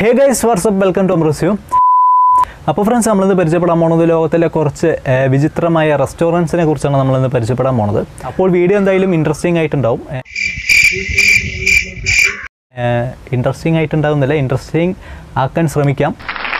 hey guys what's up welcome to റിസ്യൂ അപ്പോൾ friends നമ്മളിന്ന് പരിചയപ്പെടാൻ പോണത് ലോകത്തിലെ കുറച്ച് ഏഹ്, വിചിത്രമായ റെസ്റ്റോറൻറ്റ്സിനെ കുറിച്ചാണ് നമ്മളിന്ന് പരിചയപ്പെടാൻ പോണത് അപ്പോൾ വീഡിയോ എന്തായാലും ഇൻട്രസ്റ്റിംഗ് ആയിട്ടുണ്ടാവും ഇൻട്രസ്റ്റിംഗ് ആയിട്ടുണ്ടാവുന്നില്ല ഇൻട്രസ്റ്റിംഗ് ആക്കാൻ ശ്രമിക്കാം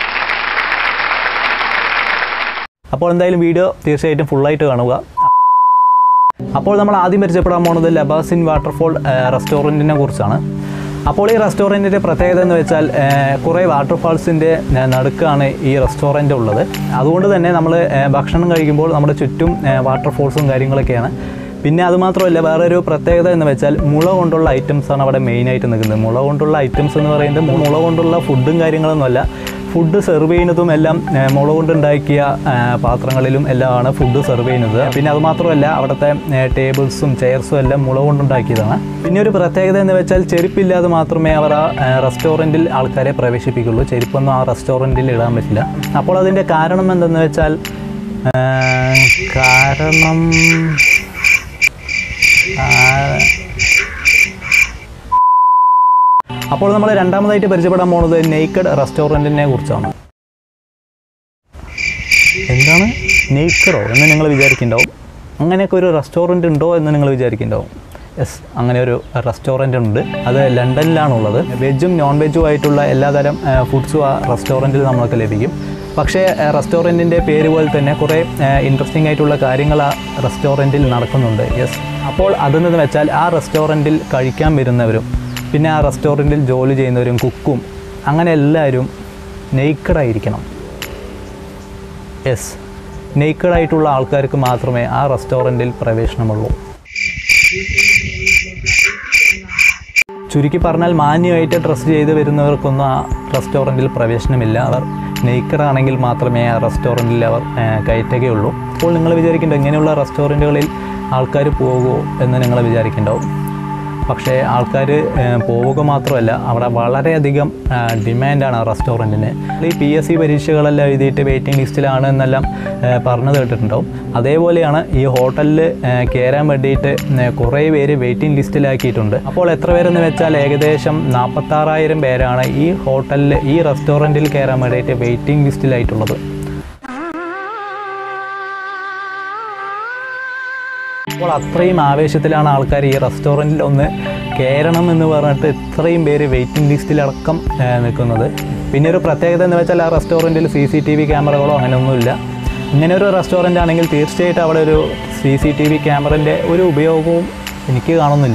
അപ്പോൾ എന്തായാലും വീഡിയോ തീർച്ചയായിട്ടും ഫുള്ളായിട്ട് കാണുക അപ്പോൾ നമ്മൾ ആദ്യം പരിചയപ്പെടാൻ പോകുന്നത് ലബാസിൻ വാട്ടർഫോൾ റെസ്റ്റോറൻറ്റിനെ കുറിച്ചാണ് അപ്പോൾ ഈ റെസ്റ്റോറൻറ്റിൻ്റെ പ്രത്യേകത എന്ന് വെച്ചാൽ ഏഹ്, കുറേ വാട്ടർഫാൾസിൻ്റെ നടുക്കാണ് ഈ റെസ്റ്റോറൻറ്റ് ഉള്ളത് അതുകൊണ്ട് തന്നെ നമ്മൾ ഏഹ്, ഭക്ഷണം കഴിക്കുമ്പോൾ നമ്മുടെ ചുറ്റും വാട്ടർഫോൾസും കാര്യങ്ങളൊക്കെയാണ് പിന്നെ അതുമാത്രമല്ല വേറൊരു പ്രത്യേകത എന്ന് വെച്ചാൽ മുള കൊണ്ടുള്ള items ആണ് അവിടെ മെയിനായിട്ട് നിൽക്കുന്നത് മുള കൊണ്ടുള്ള ഐറ്റംസ് എന്ന് പറയുന്നത് മുള കൊണ്ടുള്ള ഫുഡും കാര്യങ്ങളൊന്നുമല്ല ഫുഡ് സെർവ് ചെയ്യുന്നതും എല്ലാം ഏഹ്, മുള കൊണ്ടുണ്ടാക്കിയ ഏഹ്, പാത്രങ്ങളിലും എല്ലാമാണ് ഫുഡ് സെർവ് ചെയ്യുന്നത് പിന്നെ അതുമാത്രമല്ല അവിടുത്തെ ടേബിൾസും ചെയർസും എല്ലാം മുള കൊണ്ടുണ്ടാക്കിയതാണ് പിന്നെ ഒരു പ്രത്യേകത എന്ന് വെച്ചാൽ ചെരുപ്പില്ലാതെ മാത്രമേ അവർ ആ റെസ്റ്റോറൻറ്റിൽ ആൾക്കാരെ പ്രവേശിപ്പിക്കുള്ളൂ ചെരുപ്പൊന്നും ആ റെസ്റ്റോറൻറ്റിൽ ഇടാൻ പറ്റില്ല അപ്പോൾ അതിൻ്റെ കാരണം എന്തെന്ന് വെച്ചാൽ ഏഹ്, കാരണം ആ, അപ്പോൾ നമ്മൾ രണ്ടാമതായിട്ട് പരിചയപ്പെടാൻ പോകുന്നത് നെയ്ക്കഡ് റെസ്റ്റോറൻറ്റിനെ കുറിച്ചാണ് എന്താണ് നെയ്ക്കറോ എന്ന് നിങ്ങൾ വിചാരിക്കുന്നുണ്ടാവും അങ്ങനെയൊക്കെ ഒരു റെസ്റ്റോറൻറ്റ് ഉണ്ടോ എന്ന് നിങ്ങൾ വിചാരിക്കുന്നുണ്ടാവും യെസ് അങ്ങനെ ഒരു റെസ്റ്റോറൻ്റ് ഉണ്ട് അത് ലണ്ടനിലാണുള്ളത് വെജും നോൺ വെജും ആയിട്ടുള്ള എല്ലാതരം ഫുഡ്സും ആ റെസ്റ്റോറൻറ്റിൽ നമ്മൾക്ക് ലഭിക്കും പക്ഷേ റെസ്റ്റോറൻറ്റിൻ്റെ പേര് പോലെ തന്നെ കുറേ ഇൻട്രസ്റ്റിംഗ് ആയിട്ടുള്ള കാര്യങ്ങൾ ആ റെസ്റ്റോറൻറ്റിൽ നടക്കുന്നുണ്ട് യെസ് അപ്പോൾ അതെന്ന് വെച്ചാൽ ആ റെസ്റ്റോറൻറ്റിൽ കഴിക്കാൻ വരുന്നവരും പിന്നെ ആ റെസ്റ്റോറൻറ്റിൽ ജോലി ചെയ്യുന്നവരും കുക്കും അങ്ങനെ എല്ലാവരും നെയ്ക്കഡായിരിക്കണം യെസ് നെയ്ക്കഡ് ആയിട്ടുള്ള ആൾക്കാർക്ക് മാത്രമേ ആ റെസ്റ്റോറൻറ്റിൽ പ്രവേശനമുള്ളൂ ചുരുക്കി പറഞ്ഞാൽ മാന്യമായിട്ട് ഡ്രസ്സ് ചെയ്ത് വരുന്നവർക്കൊന്നും ആ റെസ്റ്റോറൻറ്റിൽ പ്രവേശനമില്ല അവർ നെയ്ക്കഡ് ആണെങ്കിൽ മാത്രമേ ആ റെസ്റ്റോറൻറ്റിൽ അവർ ആ, കയറ്റുകയുള്ളൂ അപ്പോൾ നിങ്ങൾ വിചാരിക്കേണ്ട ഇങ്ങനെയുള്ള റെസ്റ്റോറൻറ്റുകളിൽ ആൾക്കാർ പോകുമോ എന്ന് നിങ്ങൾ വിചാരിക്കേണ്ടാവും പക്ഷേ ആൾക്കാർ പോവുക മാത്രമല്ല അവിടെ വളരെയധികം ആ, ഡിമാൻഡാണ് ആ റെസ്റ്റോറൻറ്റിന് ഈ പി എസ് സി പരീക്ഷകളെല്ലാം എഴുതിയിട്ട് വെയിറ്റിംഗ് ലിസ്റ്റിലാണ് എന്നെല്ലാം ആ, പറഞ്ഞു കേട്ടിട്ടുണ്ടാവും അതേപോലെയാണ് ഈ ഹോട്ടലിൽ കയറാൻ വേണ്ടിയിട്ട് ആ, കുറേ പേര് വെയിറ്റിംഗ് ലിസ്റ്റിലാക്കിയിട്ടുണ്ട് അപ്പോൾ എത്ര പേരെന്ന് വെച്ചാൽ ഏകദേശം നാൽപ്പത്താറായിരം പേരാണ് ഈ ഹോട്ടലിൽ ഈ റെസ്റ്റോറൻറ്റിൽ കയറാൻ വേണ്ടിയിട്ട് വെയിറ്റിംഗ് ലിസ്റ്റിലായിട്ടുള്ളത് അപ്പോൾ അത്രയും ആവേശത്തിലാണ് ആൾക്കാർ ഈ റെസ്റ്റോറൻറ്റിൽ ഒന്ന് കയറണം എന്ന് പറഞ്ഞിട്ട് ഇത്രയും പേര് വെയിറ്റിംഗ് ലിസ്റ്റിലടക്കം ആ, നിൽക്കുന്നത് പിന്നെ ഒരു പ്രത്യേകത എന്ന് വെച്ചാൽ ആ റെസ്റ്റോറൻറ്റിൽ സി സി ടി വി ക്യാമറകളോ അങ്ങനെയൊന്നുമില്ല ഇങ്ങനെ ഒരു റെസ്റ്റോറൻ്റ് ആണെങ്കിൽ തീർച്ചയായിട്ടും അവിടെ ഒരു സി സി ടി വി ക്യാമറൻ്റെ ഒരു ഉപയോഗവും എനിക്ക് കാണുന്നില്ല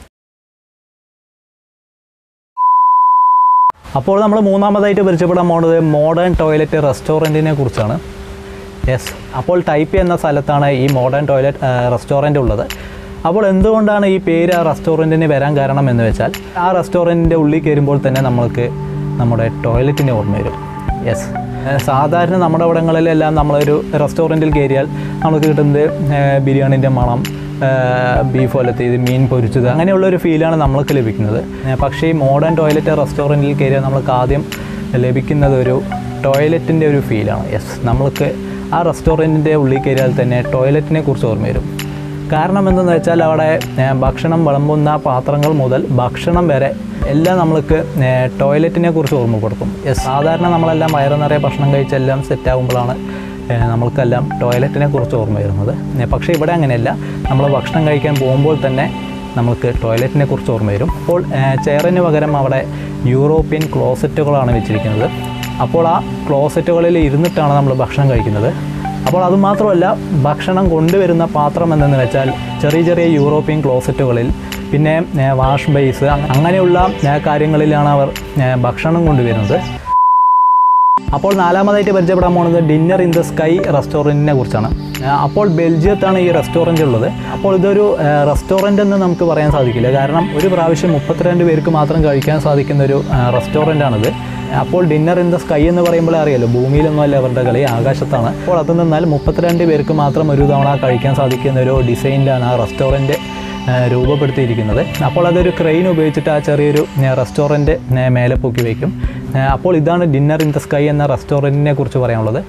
അപ്പോൾ നമ്മൾ മൂന്നാമതായിട്ട് പരിചയപ്പെടാൻ പോകുന്നത് മോഡേൺ ടോയ്ലറ്റ് റെസ്റ്റോറൻറ്റിനെ കുറിച്ചാണ് യെസ് അപ്പോൾ ടൈപ്പ് എന്ന സ്ഥലത്താണ് ഈ മോഡേൺ ടോയ്ലറ്റ് റെസ്റ്റോറൻറ്റ് ഉള്ളത് അപ്പോൾ എന്തുകൊണ്ടാണ് ഈ പേര് ആ റെസ്റ്റോറൻറ്റിന് വരാൻ കാരണം എന്ന് വെച്ചാൽ ആ റെസ്റ്റോറൻറ്റിൻ്റെ ഉള്ളിൽ കയറുമ്പോൾ തന്നെ നമ്മൾക്ക് നമ്മുടെ ടോയ്ലറ്റിൻ്റെ ഓർമ്മ വരും യെസ് സാധാരണ നമ്മുടെ ഇവിടങ്ങളിലെല്ലാം നമ്മളൊരു റെസ്റ്റോറൻറ്റിൽ കയറിയാൽ നമുക്ക് കിട്ടുന്നത് ബിരിയാണിൻ്റെ മണം ബീഫ് പോലത്തേത് മീൻ പൊരിച്ചത് അങ്ങനെയുള്ള ഒരു ഫീലാണ് നമ്മൾക്ക് ലഭിക്കുന്നത് ഏഹ് പക്ഷേ ഈ മോഡേൺ ടോയ്ലറ്റ് റെസ്റ്റോറൻറ്റിൽ കയറിയാൽ നമ്മൾക്ക് ആദ്യം ലഭിക്കുന്നത് ഒരു ടോയ്ലറ്റിൻ്റെ ഒരു ഫീലാണ് യെസ് നമ്മൾക്ക് ആ റെസ്റ്റോറൻറ്റിൻ്റെ ഉള്ളിൽ കയറിയാൽ തന്നെ ടോയ്ലറ്റിനെ കുറിച്ച് ഓർമ്മ വരും കാരണം എന്തെന്ന് വെച്ചാൽ അവിടെ ഏഹ് ഭക്ഷണം വിളമ്പുന്ന പാത്രങ്ങൾ മുതൽ ഭക്ഷണം വരെ എല്ലാം നമ്മൾക്ക് ഏഹ് ടോയ്ലറ്റിനെ കുറിച്ച് ഓർമ്മപ്പെടുത്തും യെസ് സാധാരണ നമ്മളെല്ലാം വയറ് നിറയെ ഭക്ഷണം കഴിച്ചെല്ലാം സെറ്റ് ആകുമ്പോഴാണ് ഏഹ് നമ്മൾക്കെല്ലാം ടോയ്ലറ്റിനെ കുറിച്ച് ഓർമ്മ വരുന്നത് ഏഹ് പക്ഷേ ഇവിടെ അങ്ങനെയല്ല നമ്മൾ ഭക്ഷണം കഴിക്കാൻ പോകുമ്പോൾ തന്നെ നമുക്ക് ടോയ്ലറ്റിനെ കുറിച്ച് ഓർമ്മ വരും അപ്പോൾ ഏഹ് ചെയറിന് പകരം അവിടെ യൂറോപ്യൻ ക്ലോസറ്റുകളാണ് വെച്ചിരിക്കുന്നത് അപ്പോൾ ആ ക്ലോസറ്റുകളിൽ ഇരുന്നിട്ടാണ് നമ്മൾ ഭക്ഷണം കഴിക്കുന്നത് അപ്പോൾ അതുമാത്രമല്ല ഭക്ഷണം കൊണ്ടുവരുന്ന പാത്രം എന്തെന്ന് വെച്ചാൽ ചെറിയ ചെറിയ യൂറോപ്യൻ ക്ലോസറ്റുകളിൽ പിന്നെ ഏഹ് വാഷ് ബേസ് അങ്ങനെയുള്ള ഏഹ് കാര്യങ്ങളിലാണ് അവർ ഏഹ് ഭക്ഷണം കൊണ്ടുവരുന്നത് അപ്പോൾ നാലാമതായിട്ട് പരിചയപ്പെടാൻ പോകുന്നത് ഡിന്നർ ഇൻ ദ സ്കൈ റെസ്റ്റോറൻറ്റിനെ കുറിച്ചാണ് ആ, അപ്പോൾ ബെൽജിയത്താണ് ഈ റെസ്റ്റോറൻറ്റ് ഉള്ളത് അപ്പോൾ ഇതൊരു റെസ്റ്റോറൻ്റ് എന്ന് നമുക്ക് പറയാൻ സാധിക്കില്ല കാരണം ഒരു പ്രാവശ്യം മുപ്പത്തിരണ്ട് പേർക്ക് മാത്രം കഴിക്കാൻ സാധിക്കുന്ന ഒരു റെസ്റ്റോറൻ്റ് ആണിത് അപ്പോൾ ഡിന്നർ ഇൻ ദ സ്കൈ എന്ന് പറയുമ്പോൾ അറിയാലോ ഭൂമിയിലൊന്നും അല്ല അവരുടെ കളി ആകാശത്താണ് അപ്പോൾ അത് നിന്നാൽ മുപ്പത്തിരണ്ട് പേർക്ക് മാത്രം ഒരു തവണ കഴിക്കാൻ സാധിക്കുന്ന ഒരു ഡിസൈനിലാണ് ആ റെസ്റ്റോറൻറ്റ് ഏഹ് രൂപപ്പെടുത്തിയിരിക്കുന്നത് അപ്പോൾ അതൊരു ക്രെയിൻ ഉപയോഗിച്ചിട്ട് ആ ചെറിയൊരു റെസ്റ്റോറൻറ്റ് മേലെ പൊക്കി വയ്ക്കും ഏഹ് അപ്പോൾ ഇതാണ് ഡിന്നർ ഇൻ ദ സ്കൈ എന്ന റെസ്റ്റോറൻറ്റിനെ കുറിച്ച് പറയാനുള്ളത്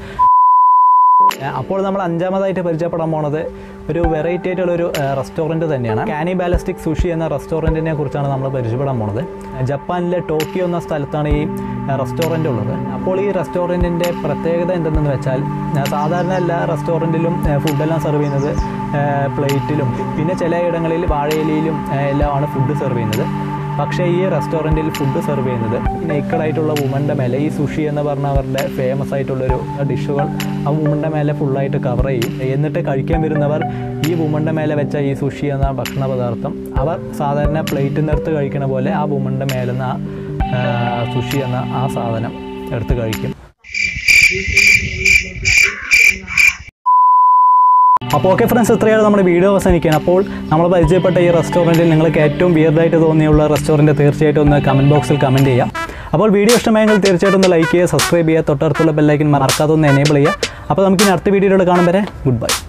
ഏഹ് അപ്പോൾ നമ്മൾ അഞ്ചാമതായിട്ട് പരിചയപ്പെടാൻ പോണത് ഒരു വെറൈറ്റി ആയിട്ടുള്ള ഒരു റെസ്റ്റോറൻറ്റ് തന്നെയാണ് കാനി ബാലസ്റ്റിക് സുഷി എന്ന റെസ്റ്റോറൻറ്റിനെ കുറിച്ചാണ് നമ്മൾ പരിചയപ്പെടാൻ പോണത് ഏഹ് ജപ്പാനിലെ ടോക്കിയോ എന്ന സ്ഥലത്താണ് ഈ റെസ്റ്റോറൻ്റ് ഉള്ളത് അപ്പോൾ ഈ റെസ്റ്റോറൻറ്റിൻ്റെ പ്രത്യേകത എന്തെന്ന് വെച്ചാൽ ആ, സാധാരണ എല്ലാ റെസ്റ്റോറൻറ്റിലും ഫുഡെല്ലാം സെർവ് ചെയ്യുന്നത് പ്ലേറ്റിലും പിന്നെ ചില ഇടങ്ങളിൽ വാഴയിലയിലും ആ, എല്ലാമാണ് ഫുഡ് സെർവ് ചെയ്യുന്നത് പക്ഷേ ഈ റെസ്റ്റോറൻറ്റിൽ ഫുഡ് സെർവ് ചെയ്യുന്നത് നേക്കഡ് ആയിട്ടുള്ള വുമൻ്റെ മേലെ ഈ സുഷി എന്ന് പറഞ്ഞ അവരുടെ ഫേമസ് ആയിട്ടുള്ളൊരു ഡിഷുകൾ ആ വുമൻ്റെ മേലെ ഫുള്ളായിട്ട് കവർ ചെയ്യും എന്നിട്ട് കഴിക്കാൻ വരുന്നവർ ഈ വുമൻ്റെ മേലെ വെച്ച ഈ സുഷി എന്ന ഭക്ഷണ പദാർത്ഥം അവർ സാധാരണ പ്ലേറ്റിൽ നിന്ന് എടുത്ത് കഴിക്കണ പോലെ ആ വുമൻ്റെ മേലെ നിന്ന് ആ സുഷി എന്ന ആ സാധനം എടുത്ത് കഴിക്കും അപ്പോൾ ഓക്കെ ഫ്രണ്ട്സ് ഇത്രയാണ് നമ്മുടെ വീഡിയോ അവസാനിക്കുകയാണ് അപ്പോൾ നമ്മൾ പരിചയപ്പെട്ട ഈ റെസ്റ്റോറൻറ്റിൽ നിങ്ങൾക്ക് ഏറ്റവും വിയർഡായിട്ട് തോന്നിയുള്ള റെസ്റ്റോറൻറ്റ് തീർച്ചയായിട്ടും ഒന്ന് കമൻറ്റ് ബോക്സിൽ കമൻറ്റ് ചെയ്യാം അപ്പോൾ വീഡിയോ ഇഷ്ടമായെങ്കിൽ തീർച്ചയായിട്ടും ഒന്ന് ലൈക്ക് ചെയ്യുക സബ്സ്ക്രൈബ് ചെയ്യുക തൊട്ടടുത്തുള്ള ബെല്ലൈക്കൻ മറക്കാതെ ഒന്ന് എനേബിൾ ചെയ്യുക അപ്പോൾ നമുക്കിനി അടുത്ത വീഡിയോയിൽ കാണും വരെ ഗുഡ് ബൈ